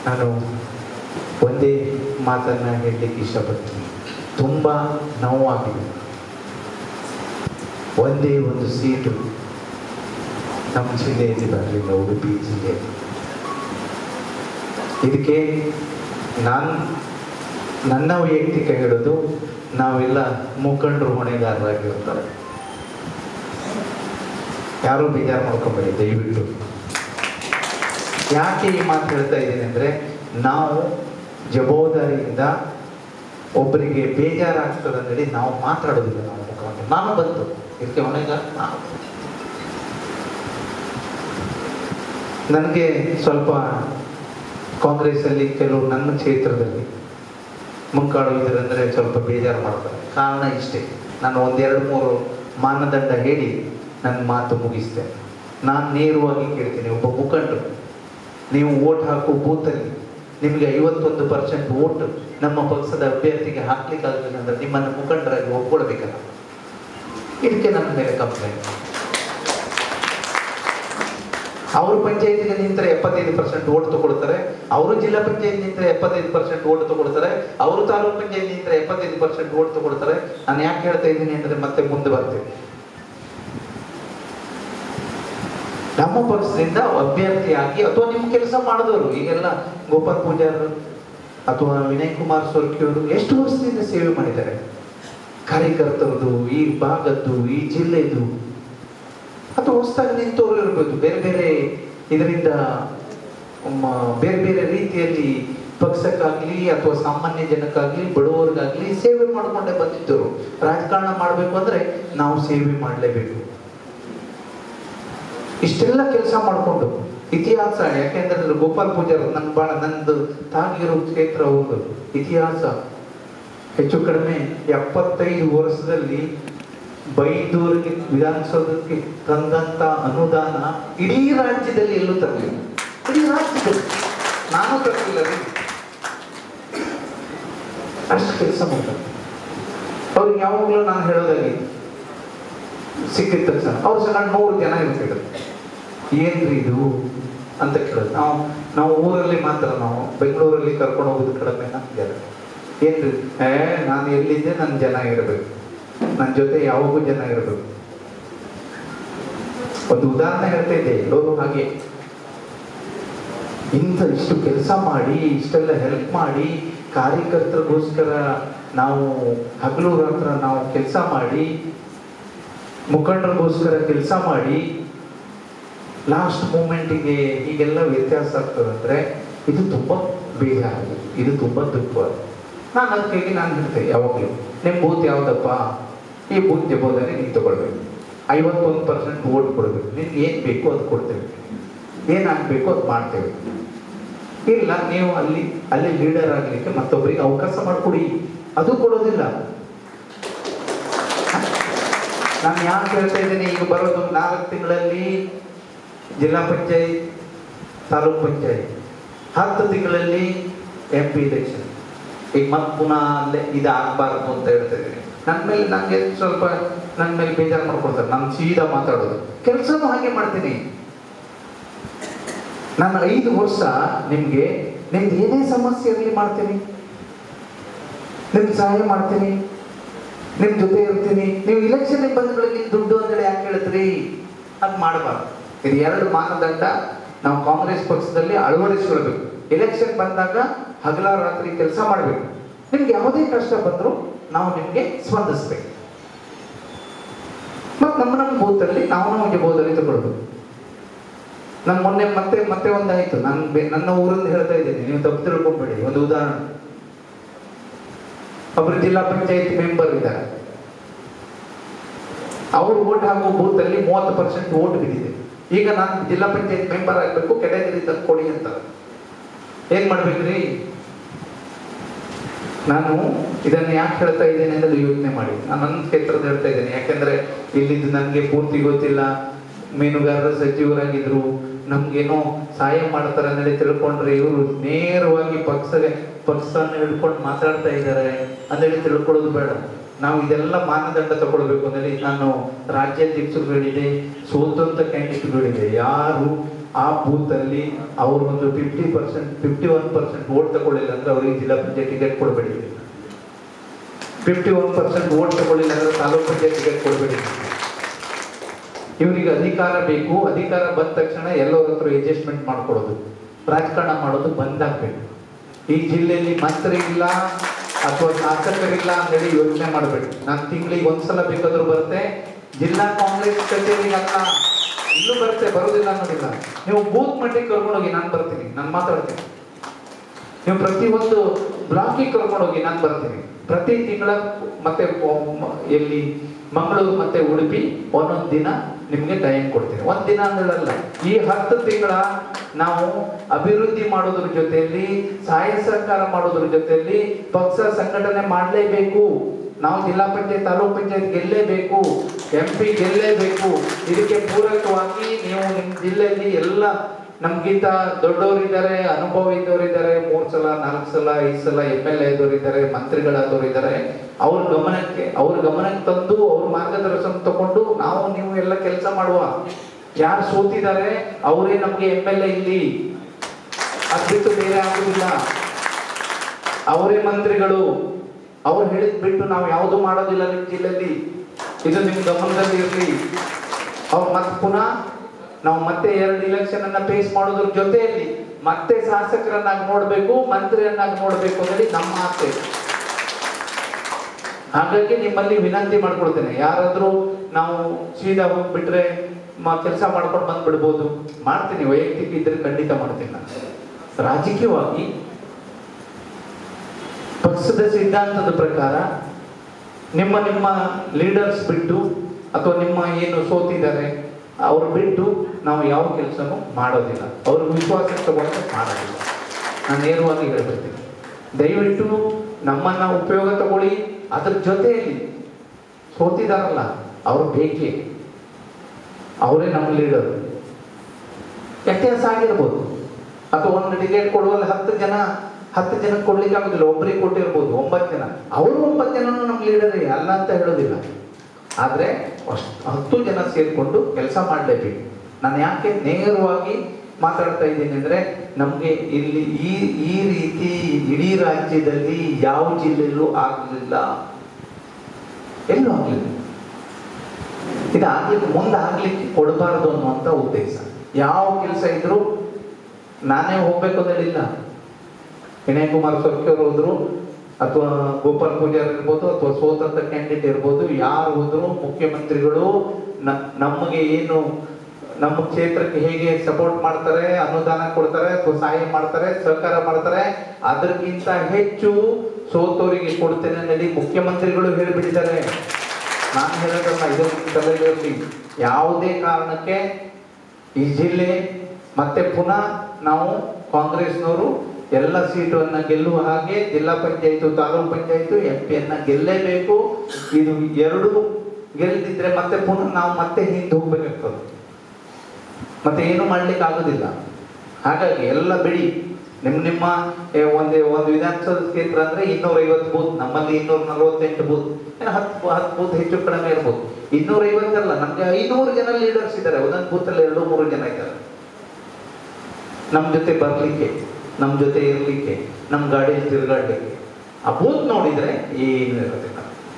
ನಾನು ಒಂದೇ ಮಾತನ್ನು ಹೇಳಲಿಕ್ಕೆ ಇಷ್ಟಪಡ್ತೀನಿ ತುಂಬ ನೋವಾಗಿದೆ ಒಂದೇ ಒಂದು ಸೀಟು ನಮ್ಮ ಜಿಲ್ಲೆಯಲ್ಲಿ ಬರಲಿಲ್ಲ ಉಡುಪಿ ಜಿಲ್ಲೆಯಲ್ಲಿ ಇದಕ್ಕೆ ನಾನು ನನ್ನ ವೈಯಕ್ತಿಕ ಹೇಳೋದು ನಾವೆಲ್ಲ ಮುಖಂಡರು ಹೊಣೆಗಾರರಾಗಿರ್ತಾರೆ ಯಾರೂ ಬೇಜಾರು ಮಾಡ್ಕೊಂಬೇಡಿ ದಯವಿಟ್ಟು ಯಾಕೆ ಈ ಮಾತು ಹೇಳ್ತಾ ಇದ್ದೀನಿ ಅಂದರೆ ನಾವು ಜವಾಬ್ದಾರಿಯಿಂದ ಒಬ್ಬರಿಗೆ ಬೇಜಾರಾಗ್ತದೆ ಅಂತೇಳಿ ನಾವು ಮಾತಾಡೋದಿಲ್ಲ ನಾವು ಮುಖಂಡರು ನಾನು ಬಂತು ಇದಕ್ಕೆ ಹೊಣೆಗಾರ ನಾನು ನನಗೆ ಸ್ವಲ್ಪ ಕಾಂಗ್ರೆಸ್ಸಲ್ಲಿ ಕೆಲವು ನನ್ನ ಕ್ಷೇತ್ರದಲ್ಲಿ ಮುಂಕಾಡುವುದರಂದರೆ ಸ್ವಲ್ಪ ಬೇಜಾರು ಮಾಡ್ತಾರೆ ಕಾರಣ ಇಷ್ಟೇ ನಾನು ಒಂದೆರಡು ಮೂರು ಮಾನದಂಡ ಹೇಳಿ ನನ್ನ ಮಾತು ಮುಗಿಸ್ತೇನೆ ನಾನು ನೇರವಾಗಿ ಕೇಳ್ತೀನಿ ಒಬ್ಬ ಮುಖಂಡರು ನೀವು ಓಟ್ ಹಾಕೋ ಬೂತಲ್ಲಿ ನಿಮಗೆ ಐವತ್ತೊಂದು ಪರ್ಸೆಂಟ್ ಓಟ್ ನಮ್ಮ ಪಕ್ಷದ ಅಭ್ಯರ್ಥಿಗೆ ಹಾಕ್ಲಿಕ್ಕಾಗಲಿಲ್ಲ ಅಂದ್ರೆ ನಿಮ್ಮನ್ನು ಮುಖಂಡರಾಗಿ ಒಪ್ಕೊಳ್ಬೇಕಲ್ಲ ಇದಕ್ಕೆ ನನ್ನ ಮೇಲೆ ಕಂಪ್ಲೇಂಟ್ ಅವರು ಪಂಚಾಯತಿಗೆ ನಿಂತರೆ ಎಪ್ಪತ್ತೈದು ಪರ್ಸೆಂಟ್ ಓಟ್ ತಗೊಳ್ತಾರೆ ಅವರು ಜಿಲ್ಲಾ ಪಂಚಾಯತ್ ನಿಂತರೆ ಎಪ್ಪತ್ತೈದು ಪರ್ಸೆಂಟ್ ಓಟ್ ತಗೊಳ್ತಾರೆ ಅವರು ತಾಲೂಕು ಪಂಚಾಯತ್ ನಿಂತರೆ ಎಪ್ಪತ್ತೈದು ಪರ್ಸೆಂಟ್ ಓಟ್ ತಗೊಳ್ತಾರೆ ನಾನು ಯಾಕೆ ಹೇಳ್ತಾ ಇದ್ದೀನಿ ಅಂದ್ರೆ ಮತ್ತೆ ಮುಂದೆ ಬರ್ತೀವಿ ನಮ್ಮ ಪಕ್ಷದಿಂದ ಅಭ್ಯರ್ಥಿಯಾಗಿ ಅಥವಾ ನಿಮ್ಮ ಕೆಲಸ ಮಾಡಿದವರು ಈಗೆಲ್ಲ ಗೋಪಾಲ್ ಪೂಜಾರರು ಅಥವಾ ವಿನಯ್ ಕುಮಾರ್ ಸೊರ್ಕಿಯವರು ಎಷ್ಟು ವರ್ಷದಿಂದ ಸೇವೆ ಮಾಡಿದ್ದಾರೆ ಕಾರ್ಯಕರ್ತರದು ಈ ಭಾಗದ್ದು ಈ ಜಿಲ್ಲೆದು ಅಥವಾ ಹೊಸದಾಗಿ ನಿಂತವರು ಇರ್ಬೋದು ಬೇರೆ ಬೇರೆ ಇದರಿಂದ ಮ, ಬೇರೆ ಬೇರೆ ರೀತಿಯಲ್ಲಿ ಪಕ್ಷಕ್ಕಾಗ್ಲಿ ಅಥವಾ ಸಾಮಾನ್ಯ ಜನಕ್ಕಾಗ್ಲಿ ಬಡವರಿಗಾಗ್ಲಿ ಸೇವೆ ಮಾಡಿಕೊಂಡೇ ಬಂದಿದ್ದರು ರಾಜಕಾರಣ ಮಾಡಬೇಕು ಅಂದ್ರೆ ನಾವು ಸೇವೆ ಮಾಡಲೇಬೇಕು ಇಷ್ಟೆಲ್ಲ ಕೆಲಸ ಮಾಡಿಕೊಂಡು ಇತಿಹಾಸ ಯಾಕೆಂದ್ರೆ ಗೋಪಾಲ್ ಪೂಜಾರ್ ನನ್ನ ಬಾಳ ನಂದು ತಾಗಿರೋ ಕ್ಷೇತ್ರ ಒಂದು ಇತಿಹಾಸ ಹೆಚ್ಚು ಕಡಿಮೆ ಎಪ್ಪತ್ತೈದು ವರ್ಷದಲ್ಲಿ ಬೈದೂರಿಗೆ ವಿಧಾನಸೌಧಕ್ಕೆ ತಂದಂತ ಅನುದಾನ ಇಡೀ ರಾಜ್ಯದಲ್ಲಿ ಎಲ್ಲೂ ತರಲಿಲ್ಲ ಇಡೀ ರಾಜ್ಯದಲ್ಲಿ ನಾನು ತರಲಿಲ್ಲ ರೀ. ಅಷ್ಟು ಕೆಲಸ ಮಾಡ್ತಾರೆ ಅವ್ರಿಗೆ ಯಾವಾಗಲೂ ನಾನು ಹೇಳೋದಾಗಿ ಸಿಕ್ಕಿದ ತಕ್ಷಣ ಅವ್ರು ಸಹ ನೂರು ಜನ ಇರ್ತಿದ್ರು ಏನ್ರಿ ಇದು ಅಂತ ಕೇಳೋದು ನಾವು ನಾವು ಊರಲ್ಲಿ ಮಾತ್ರ ನಾವು ಬೆಂಗಳೂರಲ್ಲಿ ಕರ್ಕೊಂಡು ಹೋಗೋದು ಕಡಿಮೆ ಜನ ಏನ್ರಿ ಏ ನಾನು ಎಲ್ಲಿದ್ದೆ ನನ್ನ ಜನ ಇರಬೇಕು ನನ್ನ ಜೊತೆ ಯಾವಾಗೂ ಜನ ಇರಬೇಕು ಒಂದು ಉದಾಹರಣೆ ಹೇಳ್ತಾ ಇದ್ದೆ ಎಲ್ಲರೂ ಹಾಗೆ ಇಂಥ ಇಷ್ಟು ಕೆಲಸ ಮಾಡಿ ಇಷ್ಟೆಲ್ಲ ಹೆಲ್ಪ್ ಮಾಡಿ ಕಾರ್ಯಕರ್ತರಿಗೋಸ್ಕರ ನಾವು ಹಗಲು ರಾತ್ರ ನಾವು ಕೆಲಸ ಮಾಡಿ ಮುಖಂಡರಿಗೋಸ್ಕರ ಕೆಲಸ ಮಾಡಿ ಲಾಸ್ಟ್ ಮೂಮೆಂಟಿಗೆ ಹೀಗೆಲ್ಲ ವ್ಯತ್ಯಾಸ ಆಗ್ತದೆ ಅಂದ್ರೆ ಇದು ತುಂಬ ಬೇಜಾರು ಇದು ತುಂಬ ದುಃಖ ನಾನು ಅದಕ್ಕಾಗಿ ನಾನು ಹೇಳ್ತೇನೆ ಯಾವಾಗಲೂ ನಿಮ್ಮ ಬೂತ್ ಯಾವುದಪ್ಪ ಈ ಬೂತ್ ಜಬೋದಾನೆ ನೀವು ತಗೊಳ್ಬೇಕು ಐವತ್ತೊಂದು ಪರ್ಸೆಂಟ್ ಓಟ್ ಕೊಡಬೇಕು ನಿಮ್ಗೆ ಏನು ಬೇಕು ಅದು ಕೊಡ್ತೇವೆ ಏನು ಆಗಬೇಕು ಅದು ಮಾಡ್ತೇವೆ ಇಲ್ಲ ನೀವು ಅಲ್ಲಿ ಅಲ್ಲಿ ಲೀಡರ್ ಆಗಲಿಕ್ಕೆ ಮತ್ತೊಬ್ಬರಿಗೆ ಅವಕಾಶ ಮಾಡಿಕೊಡಿ ಅದು ಕೊಡೋದಿಲ್ಲ ನಾನು ಯಾಕೆ ಹೇಳ್ತಾ ಇದ್ದೀನಿ ಈಗ ಬರೋದು ನಾಲ್ಕು ತಿಂಗಳಲ್ಲಿ ಜಿಲ್ಲಾ ಪಂಚಾಯತ್ ತಾಲೂಕ್ ಪಂಚಾಯತ್ ಹತ್ತು ತಿಂಗಳಲ್ಲಿ ಎಂ ಪಿ ಎಲೆಕ್ಷನ್ ಈಗ ಮತ್ತೆ ಪುನಃ ಅಲ್ಲೇ ಇದು ಆಗಬಾರ್ದು ಅಂತ ಹೇಳ್ತಾ ಇದ್ದೀನಿ ನನ್ನ ಮೇಲೆ ನನಗೆ ಸ್ವಲ್ಪ ನನ್ನ ಮೇಲೆ ಬೇಜಾರು ಮಾಡ್ಕೊಳ್ತಾರೆ ನಾನು ಸೀದಾ ಮಾತಾಡೋದು ಕೆಲಸನೂ ಹಾಗೆ ಮಾಡ್ತೀನಿ ನಾನು ಐದು ವರ್ಷ ನಿಮಗೆ ನಿಮ್ದು ಏನೇ ಸಮಸ್ಯೆ ಇರಲಿ ಮಾಡ್ತೀನಿ ನಿಮ್ಗೆ ಸಹಾಯ ಮಾಡ್ತೀನಿ ನಿಮ್ ಜೊತೆ ಇರ್ತೀನಿ ನೀವು ಇಲೆಕ್ಷನ್ ಬಂದ್ಗಳಿಗೆ ದುಡ್ಡು ಅಂತೇಳಿ ಯಾಕೆ ಹೇಳ್ತೀರಿ ಅದು ಮಾಡಬಾರ್ದು ಇದು ಎರಡು ಮಾನದಂಡ ನಾವು ಕಾಂಗ್ರೆಸ್ ಪಕ್ಷದಲ್ಲಿ ಅಳವಡಿಸ್ಕೊಳ್ಬೇಕು ಎಲೆಕ್ಷನ್ ಬಂದಾಗ ಹಗಲ ರಾತ್ರಿ ಕೆಲಸ ಮಾಡಬೇಕು ನಿಮ್ಗೆ ಯಾವುದೇ ಕಷ್ಟ ಬಂದರೂ ನಾವು ನಿಮಗೆ ಸ್ಪಂದಿಸ್ಬೇಕು ಮತ್ತು ನಮ್ಮ ನಮ್ಮ ಬೂತಲ್ಲಿ ನಾವು ನಮಗೆ ಬೋಧನೆ ತಗೊಳ್ಬೇಕು ನಾನು ಮೊನ್ನೆ ಮತ್ತೆ ಮತ್ತೆ ಒಂದಾಯ್ತು ನಾನು ಬೆ- ನನ್ನ ಊರಿಂದ ಹೇಳ್ತಾ ಇದ್ದೀನಿ ನೀವು ತಪ್ಪು ತಿಳ್ಕೊಂಬೇಡಿ ಒಂದು ಉದಾಹರಣೆ ಒಬ್ರು ಜಿಲ್ಲಾ ಪಂಚಾಯತ್ ಮೆಂಬರ್ ಇದ್ದಾರೆ ಅವರು ಓಟ್ ಹಾಕುವ ಬೂತ್ ಅಲ್ಲಿ ಮೂವತ್ತು ಪರ್ಸೆಂಟ್ ಓಟ್ ಬಿದ್ದಿದೆ ಈಗ ನಾನು ಜಿಲ್ಲಾ ಪಂಚಾಯತ್ ಮೆಂಬರ್ ಆಗಬೇಕು ಕೆಟಗರಿ ತಂದು ಕೊಡಿ ಅಂತ ಏನ್ ಮಾಡ್ಬೇಕ್ರಿ ನಾನು ಇದನ್ನ ಯಾಕೆ ಹೇಳ್ತಾ ಇದ್ದೇನೆ ಅಂದ್ರೆ ಯೋಚನೆ ಮಾಡಿ ನಾನು ನನ್ನ ಕ್ಷೇತ್ರದ ಹೇಳ್ತಾ ಇದ್ದೇನೆ ಯಾಕಂದ್ರೆ ಇಲ್ಲಿದ್ದು ನನಗೆ ಪೂರ್ತಿ ಗೊತ್ತಿಲ್ಲ ಮೀನುಗಾರರ ಸಚಿವರಾಗಿದ್ರು ನಮ್ಗೇನೋ ಸಹಾಯ ಮಾಡ್ತಾರೆ ಅನ್ನೋದು ತಿಳ್ಕೊಂಡ್ರೆ ಇವರು ನೇರವಾಗಿ ಪಕ್ಷ ಪಕ್ಷನ ಹಿಡ್ಕೊಂಡು ಮಾತಾಡ್ತಾ ಇದ್ದಾರೆ ಅಂದೇಳಿ ತಿಳ್ಕೊಳ್ಳೋದು ಬೇಡ ನಾವು ಇದೆಲ್ಲ ಮಾನದಂಡ ತಗೊಳ್ಬೇಕು ಅಂದರೆ ನಾನು ರಾಜ್ಯಾಧ್ಯಕ್ಷರುಗಳಿದೆ ಸ್ವತಂತ್ರ ಕ್ಯಾಂಡಿಡೇಟ್ಗಳಿದೆ ಯಾರು ಆ ಬೂತಲ್ಲಿ ಅವರು ಒಂದು fifty percent fifty one percent vote ತಗೊಳ್ಳಿಲ್ಲ ಅಂದ್ರೆ ಅವರಿಗೆ ಜಿಲ್ಲಾ ಪಂಚಾಯತ್ ಟಿಕೆಟ್ ಕೊಡಬೇಡಿ ಫಿಫ್ಟಿ ಒನ್ ಪರ್ಸೆಂಟ್ ವೋಟ್ ತಗೊಳ್ಳಿಲ್ಲ ಅಂದ್ರೆ ತಾಲೂಕು ಪಂಚಾಯತ್ ಟಿಕೆಟ್ ಕೊಡಬೇಡಿ ಇವರಿಗೆ ಅಧಿಕಾರ ಬೇಕು ಅಧಿಕಾರ ಬಂದ ತಕ್ಷಣ ಎಲ್ಲರ ಹತ್ರ ಅಡ್ಜಸ್ಟ್ಮೆಂಟ್ ಮಾಡ್ಕೊಳ್ಳೋದು ರಾಜಕಾರಣ ಮಾಡೋದು ಬಂದಾಗಬೇಕು ಈ ಜಿಲ್ಲೆಯಲ್ಲಿ ಮಂತ್ರಿ ಇಲ್ಲ ಅಥವಾ ಶಾಸಕರಿಲ್ಲ ಅಂತೇಳಿ ಯೋಚನೆ ಮಾಡಬೇಡಿ ನಾನು ತಿಂಗಳಿಗೆ ಒಂದ್ಸಲ ಬೇಕಾದ್ರೂ ಬರುತ್ತೆ ಜಿಲ್ಲಾ ಕಾಂಗ್ರೆಸ್ ಕಚೇರಿಗೆ ಅಲ್ಲ ಇಲ್ಲೂ ಬರುತ್ತೆ ಬರೋದಿಲ್ಲ ಅನ್ನೋದಿಲ್ಲ ನೀವು ಬೂತ್ ಮಟ್ಟಿಗೆ ಕರ್ಕೊಂಡೋಗಿ ನಾನು ಬರ್ತೀನಿ ನಾನು ಮಾತಾಡ್ತೀನಿ ನೀವು ಪ್ರತಿಯೊಂದು ಬ್ಲಾಕಿಗೆ ಕರ್ಕೊಂಡೋಗಿ ನಾನು ಬರ್ತೀನಿ ಪ್ರತಿ ತಿಂಗಳ ಮತ್ತೆ ಒ- ಎಲ್ಲಿ ಮಂಗಳೂರು ಮತ್ತೆ ಉಡುಪಿ ಒಂದೊಂದು ದಿನ ನಿಮಗೆ ಟೈಮ್ ಕೊಡ್ತೀನಿ ಒಂದ್ ದಿನ ಅಂದಳಲ್ಲ ಈ ಹತ್ತು ತಿಂಗಳ ನಾವು ಅಭಿವೃದ್ಧಿ ಮಾಡೋದ್ರ ಜೊತೆಯಲ್ಲಿ ಸಹಾಯ ಸಹಕಾರ ಮಾಡೋದ್ರ ಜೊತೆಯಲ್ಲಿ ಪಕ್ಷ ಸಂಘಟನೆ ಮಾಡಲೇಬೇಕು ನಾವು ಜಿಲ್ಲಾ ಪಂಚಾಯತ್ ತಾಲೂಕ್ ಪಂಚಾಯತ್ ಗೆಲ್ಲೇಬೇಕು ಎಂ ಪಿ ಗೆಲ್ಲೇಬೇಕು ಇದಕ್ಕೆ ಪೂರಕವಾಗಿ ನೀವು ನಿಮ್ಮ ಜಿಲ್ಲೆಯಲ್ಲಿ ಎಲ್ಲ ನಮ್ಗಿಂತ ದೊಡ್ಡವರಿದ್ದಾರೆ ಅನುಭವ ಇದ್ದವರಿದ್ದಾರೆ ಮೂರ್ ಸಲ ನಾಲ್ಕು ಸಲ ಐದು ಸಲ ಎಮ್ ಎಲ್ ಇದ್ದಾರೆ ಮಂತ್ರಿಗಳಾದವರು ಇದ್ದಾರೆ ಅವ್ರ ಗಮನಕ್ಕೆ ಅವ್ರ ಗಮನಕ್ಕೆ ತಂದು ಅವ್ರ ಮಾರ್ಗದರ್ಶನ ತಗೊಂಡು ನಾವು ನೀವು ಎಲ್ಲ ಕೆಲಸ ಮಾಡುವ ಯಾರು ಸೋತಿದ್ದಾರೆ ಅವರೇ ನಮ್ಗೆ ಎಮ್ ಎಲ್ ಎ ಇಲ್ಲಿ ಅದ್ ಬಿಟ್ಟು ಬೇರೆ ಆಗುದಿಲ್ಲ ಅವರೇ ಮಂತ್ರಿಗಳು ಅವ್ರು ಹೇಳಿದ್ ಬಿಟ್ಟು ನಾವು ಯಾವುದು ಮಾಡೋದಿಲ್ಲ ನಿಮ್ಮ ಜಿಲ್ಲೆಯಲ್ಲಿ ಇದು ನಿಮ್ ಗಮನದಲ್ಲಿ ಇರಲಿ ಅವ್ರು ಮತ್ತೆ ಪುನಃ ನಾವು ಮತ್ತೆ ಎರಡು ಇಲೆಕ್ಷನ್ ಅನ್ನ ಫೇಸ್ ಮಾಡೋದ್ರ ಜೊತೆಯಲ್ಲಿ ಮತ್ತೆ ಶಾಸಕರನ್ನಾಗಿ ನೋಡ್ಬೇಕು ಮಂತ್ರಿಯನ್ನಾಗಿ ನೋಡ್ಬೇಕು ಅನ್ನೋದು ನಮ್ಮ ಆಸೆ ಹಾಗಾಗಿ ನಿಮ್ಮಲ್ಲಿ ವಿನಂತಿ ಮಾಡ್ಕೊಳ್ತೇನೆ ಯಾರಾದ್ರೂ ನಾವು ಸೀದಾ ಹೋಗ್ಬಿಟ್ರೆ ಕೆಲಸ ಮಾಡ್ಕೊಂಡು ಬಂದ್ಬಿಡ್ಬೋದು ಮಾಡ್ತೀನಿ ವೈಯಕ್ತಿಕ ಇದ್ರೆ ಖಂಡಿತ ಮಾಡ್ತೀನಿ ನಾನು ರಾಜಕೀಯವಾಗಿ ಪಕ್ಷದ ಸಿದ್ಧಾಂತದ ಪ್ರಕಾರ ನಿಮ್ಮ ನಿಮ್ಮ ಲೀಡರ್ಸ್ ಬಿಟ್ಟು ಅಥವಾ ನಿಮ್ಮ ಏನು ಸೋತಿದ್ದಾರೆ ಅವ್ರು ಬಿಟ್ಟು ನಾವು ಯಾವ ಕೆಲಸನೂ ಮಾಡೋದಿಲ್ಲ ಅವ್ರ ವಿಶ್ವಾಸಕ್ಕೆ ತಗೊಂಡು ಮಾಡೋದಿಲ್ಲ ನಾನು ನೇರವಾಗಿ ಹೇಳ್ಬಿಡ್ತೀನಿ ದಯವಿಟ್ಟು ನಮ್ಮನ್ನ ಉಪಯೋಗ ತಗೊಳ್ಳಿ ಅದ್ರ ಜೊತೆಯಲ್ಲಿ ಸೋತಿದಾರಲ್ಲ ಅವ್ರು ಬೇಕೇ ಅವರೇ ನಮ್ಮ ಲೀಡರ್ ವ್ಯತ್ಯಾಸ ಆಗಿರ್ಬೋದು ಅಥವಾ ಒಂದು ಟಿಕೆಟ್ ಕೊಡುವಲ್ಲಿ ಹತ್ತು ಜನ ಹತ್ತು ಜನ ಕೊಡ್ಲಿಕ್ಕೆ ಆಗುದಿಲ್ಲ ಒಬ್ಬರಿಗೆ ಕೊಟ್ಟಿರ್ಬೋದು ಒಂಬತ್ತು ಜನ ಅವರು ಒಂಬತ್ತು ಜನ ನಮ್ಮ ಲೀಡರೇ ಅಲ್ಲ ಅಂತ ಹೇಳೋದಿಲ್ಲ ಆದ್ರೆ ಅಷ್ಟ್- ಹತ್ತು ಜನ ಸೇರ್ಕೊಂಡು ಕೆಲಸ ಮಾಡಲೇಬೇಕು ನಾನು ಯಾಕೆ ನೇರವಾಗಿ ಮಾತಾಡ್ತಾ ಇದ್ದೀನಿ ಅಂದ್ರೆ ನಮ್ಗೆ ಇಲ್ಲಿ ಈ ಈ ರೀತಿ ಇಡೀ ರಾಜ್ಯದಲ್ಲಿ ಯಾವ ಜಿಲ್ಲೆಯಲ್ಲೂ ಆಗಲಿಲ್ಲ ಎಲ್ಲೂ ಆಗಲಿಲ್ಲ ಇದು ಆಗ್ಲಿಕ್ಕೆ ಮುಂದೆ ಆಗ್ಲಿಕ್ಕೆ ಕೊಡಬಾರದು ಅನ್ನುವಂಥ ಉದ್ದೇಶ ಯಾವ ಕೆಲಸ ಇದ್ರು ನಾನೇ ಹೋಗ್ಬೇಕು ಅನ್ನೋದಿಲ್ಲ ವಿನಯ್ ಕುಮಾರ್ ಸೊರ್ಕಿ ಅವರು ಹೋದ್ರು ಅಥವಾ ಗೋಪಾಲ್ ಪೂಜಾರ್ ಇರ್ಬೋದು ಅಥವಾ ಸ್ವತಂತ್ರ ಕ್ಯಾಂಡಿಡೇಟ್ ಇರ್ಬೋದು ಯಾರು ಹೋದ್ರು ಮುಖ್ಯಮಂತ್ರಿಗಳು ನ- ನಮಗೆ ಏನು ನಮ್ಮ ಕ್ಷೇತ್ರಕ್ಕೆ ಹೇಗೆ ಸಪೋರ್ಟ್ ಮಾಡ್ತಾರೆ ಅನುದಾನ ಕೊಡ್ತಾರೆ ಅಥವಾ ಸಹಾಯ ಮಾಡ್ತಾರೆ ಸಹಕಾರ ಮಾಡ್ತಾರೆ ಅದಕ್ಕಿಂತ ಹೆಚ್ಚು ಸೋತವರಿಗೆ ಕೊಡ್ತೇನೆ ಅನ್ನೋದು ಮುಖ್ಯಮಂತ್ರಿಗಳು ಹೇಳಿಬಿಟ್ಟಿದ್ದಾರೆ ನಾನು ಹೇಳೋದಲ್ಲ ಇದು ತಲೆಯಲ್ಲಿ ಯಾವುದೇ ಕಾರಣಕ್ಕೆ ಈ ಜಿಲ್ಲೆ ಮತ್ತೆ ಪುನಃ ನಾವು ಕಾಂಗ್ರೆಸ್ನವರು ಎಲ್ಲ ಸೀಟನ್ನ ಗೆಲ್ಲುವ ಹಾಗೆ ಜಿಲ್ಲಾ ಪಂಚಾಯತ್ ತಾಲೂಕ್ ಪಂಚಾಯತ್ ಎಂ ಪಿಯನ್ನ ಗೆಲ್ಲೇಬೇಕು ಇದು ಎರಡು ಗೆಲ್ದಿದ್ರೆ ಮತ್ತೆ ಪುನಃ ನಾವು ಮತ್ತೆ ಹಿಂದೆ ಹೋಗ್ಬೇಕಾಗ್ತದೆ ಮತ್ತೆ ಏನು ಮಾಡ್ಲಿಕ್ಕೆ ಆಗೋದಿಲ್ಲ ಹಾಗಾಗಿ ಎಲ್ಲ ಬಿಡಿ ನಿಮ್ಮ ನಿಮ್ಮ ಏ, ಒಂದೇ ಒಂದು ವಿಧಾನಸಭಾ ಕ್ಷೇತ್ರ ಅಂದ್ರೆ ಇನ್ನೂರ ಐವತ್ತು ಬೂತ್ ನಮ್ಮಲ್ಲಿ ಇನ್ನೂರ ನಲವತ್ತೆಂಟು ಬೂತ್ ಏನು ಹತ್ತು ಹತ್ತು ಬೂತ್ ಹೆಚ್ಚು ಕಡಿಮೆ ಇರ್ಬೋದು ಇನ್ನೂರ ಐವತ್ತಲ್ಲ ನಮ್ಗೆ ಐನೂರು ಜನ ಲೀಡರ್ಸ್ ಇದ್ದಾರೆ ಒಂದೊಂದು ಬೂತ್ ಅಲ್ಲಿ ಎರಡು ಮೂರು ಜನ ಇದ್ದಾರೆ ನಮ್ಮ ಜೊತೆ ಬರ್ಲಿಕ್ಕೆ ನಮ್ಮ ಜೊತೆ ಇರ್ಲಿಕ್ಕೆ ನಮ್ಮ ಗಾಡಿಯಲ್ಲಿ ತಿರುಗಾಡ್ಲಿಕ್ಕೆ ಆ ಬೂತ್ ನೋಡಿದ್ರೆ ಏನು ಇರೋದಿಲ್ಲ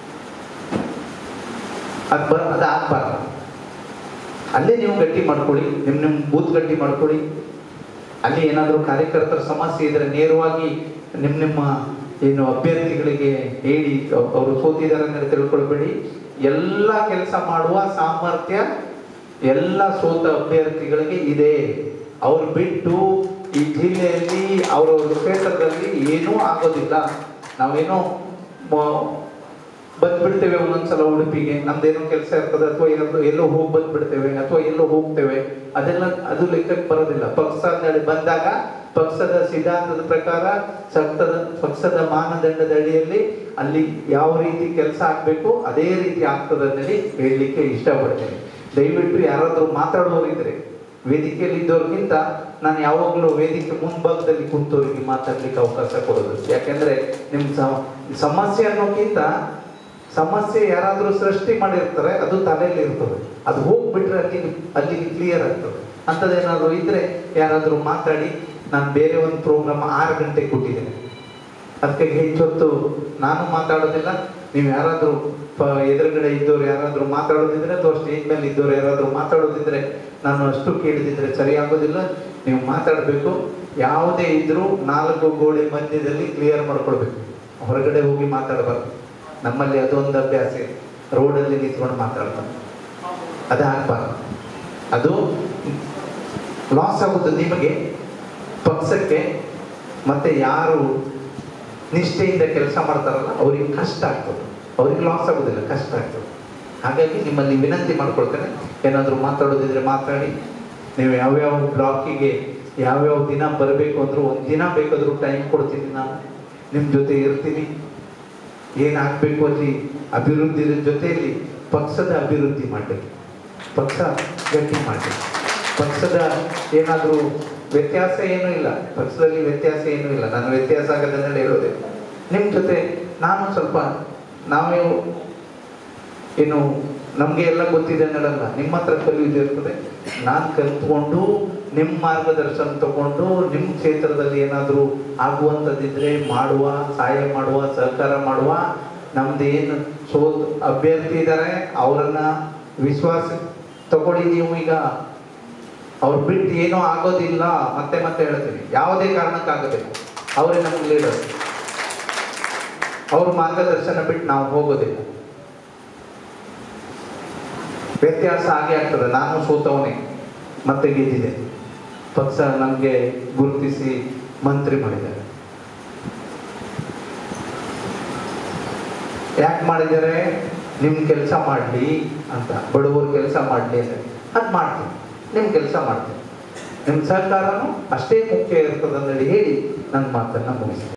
ಅದು ಬರ್ ಅದು ಆಗ್ಬಾರ್ದು ಅಲ್ಲೇ ನೀವು ಗಟ್ಟಿ ಮಾಡ್ಕೊಳ್ಳಿ ನಿಮ್ ನಿಮ್ ಬೂತ್ ಗಟ್ಟಿ ಮಾಡ್ಕೊಳ್ಳಿ ಅಲ್ಲಿ ಏನಾದರೂ ಕಾರ್ಯಕರ್ತರ ಸಮಸ್ಯೆ ಇದ್ರೆ ನೇರವಾಗಿ ನಿಮ್ಮ ನಿಮ್ಮ ಏನು ಅಭ್ಯರ್ಥಿಗಳಿಗೆ ಹೇಳಿ ಅವ್- ಅವರು ಸೋತಿದ್ದಾರೆ ಅಂತ ತಿಳ್ಕೊಳ್ಬೇಡಿ ಎಲ್ಲ ಕೆಲಸ ಮಾಡುವ ಸಾಮರ್ಥ್ಯ ಎಲ್ಲ ಸೋತ ಅಭ್ಯರ್ಥಿಗಳಿಗೆ ಇದೆ ಅವ್ರು ಬಿಟ್ಟು ಈ ಜಿಲ್ಲೆಯಲ್ಲಿ ಅವರ ಕ್ಷೇತ್ರದಲ್ಲಿ ಏನೂ ಆಗೋದಿಲ್ಲ ನಾವೇನೋ ಮ- ಬಂದ್ಬಿಡ್ತೇವೆ ಒಂದೊಂದ್ಸಲ ಉಡುಪಿಗೆ ನಮ್ದೇನೋ ಕೆಲಸ ಇರ್ತದೆ ಅಥವಾ ಎಲ್ಲೋ ಎಲ್ಲೋ ಹೋಗಿ ಬಂದ್ಬಿಡ್ತೇವೆ ಅಥವಾ ಎಲ್ಲೋ ಹೋಗ್ತೇವೆ ಅದೆಲ್ಲ ಅದು ಲೆಕ್ಕಕ್ಕೆ ಬರೋದಿಲ್ಲ ಪಕ್ಷ ಅಂತೇಳಿ ಬಂದಾಗ ಪಕ್ಷದ ಸಿದ್ಧಾಂತದ ಪ್ರಕಾರ ಸಕ್ತದ ಪಕ್ಷದ ಮಾನದಂಡದ ಅಡಿಯಲ್ಲಿ ಅಲ್ಲಿ ಯಾವ ರೀತಿ ಕೆಲಸ ಆಗ್ಬೇಕು ಅದೇ ರೀತಿ ಆಗ್ತದೆ ಅನ್ನೋದು ಹೇಳಲಿಕ್ಕೆ ಇಷ್ಟಪಡ್ತೇನೆ ದಯವಿಟ್ಟು ಯಾರಾದ್ರೂ ಮಾತಾಡೋರಿದ್ರೆ ವೇದಿಕೆಯಲ್ಲಿ ಇದ್ದವ್ರಿಗಿಂತ ನಾನು ಯಾವಾಗಲೂ ವೇದಿಕೆ ಮುಂಭಾಗದಲ್ಲಿ ಕುಂತವ್ರಿಗೆ ಮಾತಾಡ್ಲಿಕ್ಕೆ ಅವಕಾಶ ಕೊಡೋದು ಯಾಕೆಂದ್ರೆ ನಿಮ್ ಸಮ- ಸಮಸ್ಯೆ ಅನ್ನೋಕ್ಕಿಂತ ಸಮಸ್ಯೆ ಯಾರಾದರೂ ಸೃಷ್ಟಿ ಮಾಡಿರ್ತಾರೆ ಅದು ತಲೆಯಲ್ಲಿ ಇರ್ತದೆ ಅದು ಹೋಗ್ಬಿಟ್ರೆ ಅಲ್ಲಿಗೆ ಅಲ್ಲಿಗೆ ಕ್ಲಿಯರ್ ಆಗ್ತದೆ ಅಂಥದ್ದೇನಾದ್ರು ಇದ್ರೆ ಯಾರಾದರೂ ಮಾತಾಡಿ ನಾನು ಬೇರೆ ಒಂದು ಪ್ರೋಗ್ರಾಮ್ ಆರು ಗಂಟೆಗೆ ಕೊಟ್ಟಿದ್ದೇನೆ ಅದಕ್ಕೆ ಹೆಚ್ಚೊತ್ತು ನಾನು ಮಾತಾಡೋದಿಲ್ಲ ನೀವು ಯಾರಾದರೂ ಪ- ಎದುರುಗಡೆ ಇದ್ದವ್ರು ಯಾರಾದರೂ ಮಾತಾಡೋದಿದ್ರೆ ಅಥವಾ ಸ್ಟೇಜ್ ಮೇಲೆ ಇದ್ದವ್ರು ಯಾರಾದರೂ ಮಾತಾಡೋದಿದ್ರೆ ನಾನು ಅಷ್ಟು ಕೇಳಿದಿದ್ರೆ ಸರಿ ಆಗೋದಿಲ್ಲ ನೀವು ಮಾತಾಡಬೇಕು ಯಾವುದೇ ಇದ್ರೂ ನಾಲ್ಕು ಗೋಡೆ ಮಧ್ಯದಲ್ಲಿ ಕ್ಲಿಯರ್ ಮಾಡ್ಕೊಳ್ಬೇಕು ಹೊರಗಡೆ ಹೋಗಿ ಮಾತಾಡಬಾರ್ದು ನಮ್ಮಲ್ಲಿ ಅದೊಂದು ಅಭ್ಯಾಸ ಇದೆ ರೋಡಲ್ಲಿ ನಿಂತ್ಕೊಂಡು ಮಾತಾಡ್ಬಾರ್ದು ಅದು ಆಗ್ಬಾರ್ದು ಅದು ಲಾಸ್ ಆಗುತ್ತೆ ನಿಮಗೆ ಪಕ್ಷಕ್ಕೆ ಮತ್ತೆ ಯಾರು ನಿಷ್ಠೆಯಿಂದ ಕೆಲಸ ಮಾಡ್ತಾರಲ್ಲ ಅವ್ರಿಗೆ ಕಷ್ಟ ಆಗ್ತದೆ ಅವ್ರಿಗೆ ಲಾಸ್ ಆಗೋದಿಲ್ಲ ಕಷ್ಟ ಆಗ್ತದೆ ಹಾಗಾಗಿ ನಿಮ್ಮಲ್ಲಿ ವಿನಂತಿ ಮಾಡ್ಕೊಳ್ತೇನೆ ಏನಾದರೂ ಮಾತಾಡೋದಿದ್ರೆ ಮಾತಾಡಿ ನೀವು ಯಾವ್ಯಾವ ಬ್ಲಾಕಿಗೆ ಯಾವ್ಯಾವ ದಿನ ಬರಬೇಕು ಅಂದ್ರೂ ಒಂದು ದಿನ ಬೇಕಾದರೂ ಟೈಮ್ ಕೊಡ್ತೀನಿ ನಾನು ನಿಮ್ಮ ಜೊತೆ ಇರ್ತೀನಿ ಏನಾಗಬೇಕು ಅಲ್ಲಿ ಅಭಿವೃದ್ಧಿ ಜೊತೆಯಲ್ಲಿ ಪಕ್ಷದ ಅಭಿವೃದ್ಧಿ ಮಾಡಬೇಕು ಪಕ್ಷ ಗಟ್ಟಿ ಮಾಡಬೇಕು ಪಕ್ಷದ ಏನಾದರೂ ವ್ಯತ್ಯಾಸ ಏನೂ ಇಲ್ಲ ಪಕ್ಷದಲ್ಲಿ ವ್ಯತ್ಯಾಸ ಏನೂ ಇಲ್ಲ ನಾನು ವ್ಯತ್ಯಾಸ ಆಗೋದನ್ನೆಲ್ಲ ಹೇಳೋದೆ ನಿಮ್ಮ ಜೊತೆ ನಾನು ಸ್ವಲ್ಪ ನಾವೇ ಏನು ನಮಗೆ ಎಲ್ಲ ಗೊತ್ತಿದೆ ಅನ್ನೋದಲ್ಲ ನಿಮ್ಮ ಹತ್ರ ಕಲಿಯುವುದು ಇರ್ತದೆ ನಾನು ಕಲ್ತ್ಕೊಂಡು ನಿಮ್ಮ ಮಾರ್ಗದರ್ಶನ ತಗೊಂಡು ನಿಮ್ಮ ಕ್ಷೇತ್ರದಲ್ಲಿ ಏನಾದರೂ ಆಗುವಂಥದ್ದಿದ್ರೆ ಮಾಡುವ ಸಹಾಯ ಮಾಡುವ ಸಹಕಾರ ಮಾಡುವ ನಮ್ದು ಏನು ಸೋತ್ ಅಭ್ಯರ್ಥಿ ಇದ್ದಾರೆ ಅವರನ್ನ ವಿಶ್ವಾಸ ತಗೊಳ್ಳಿ ನೀವು ಈಗ ಅವ್ರು ಬಿಟ್ಟು ಏನೂ ಆಗೋದಿಲ್ಲ ಮತ್ತೆ ಮತ್ತೆ ಹೇಳ್ತೀನಿ ಯಾವುದೇ ಕಾರಣಕ್ಕಾಗೋದಿಲ್ಲ ಅವರೇ ನಮಗೆ ಲೀಡರ್ ಅವ್ರ ಮಾರ್ಗದರ್ಶನ ಬಿಟ್ಟು ನಾವು ಹೋಗೋದಿಲ್ಲ ವ್ಯತ್ಯಾಸ ಆಗೇ ಆಗ್ತದೆ ನಾನು ಸೋತವನೇ ಮತ್ತೆ ಗೆದ್ದಿದೆ ಪಕ್ಷ ನಮಗೆ ಗುರುತಿಸಿ ಮಂತ್ರಿ ಮಾಡಿದ್ದಾರೆ ಯಾಕೆ ಮಾಡಿದ್ದಾರೆ ನಿಮ್ಮ ಕೆಲಸ ಮಾಡಲಿ ಅಂತ ಬಡವರು ಕೆಲಸ ಮಾಡಲಿ ಅಂತ ಅದು ಮಾಡ್ತೀನಿ ನಿಮ್ಮ ಕೆಲಸ ಮಾಡ್ತೀನಿ ನಿಮ್ಮ ಸಹಕಾರನೂ ಅಷ್ಟೇ ಮುಖ್ಯ ಇರ್ತದೆ ಅಂತೇಳಿ ಹೇಳಿ ನನ್ನ ಮಾತನ್ನು ಮುಗಿಸ್ತೀನಿ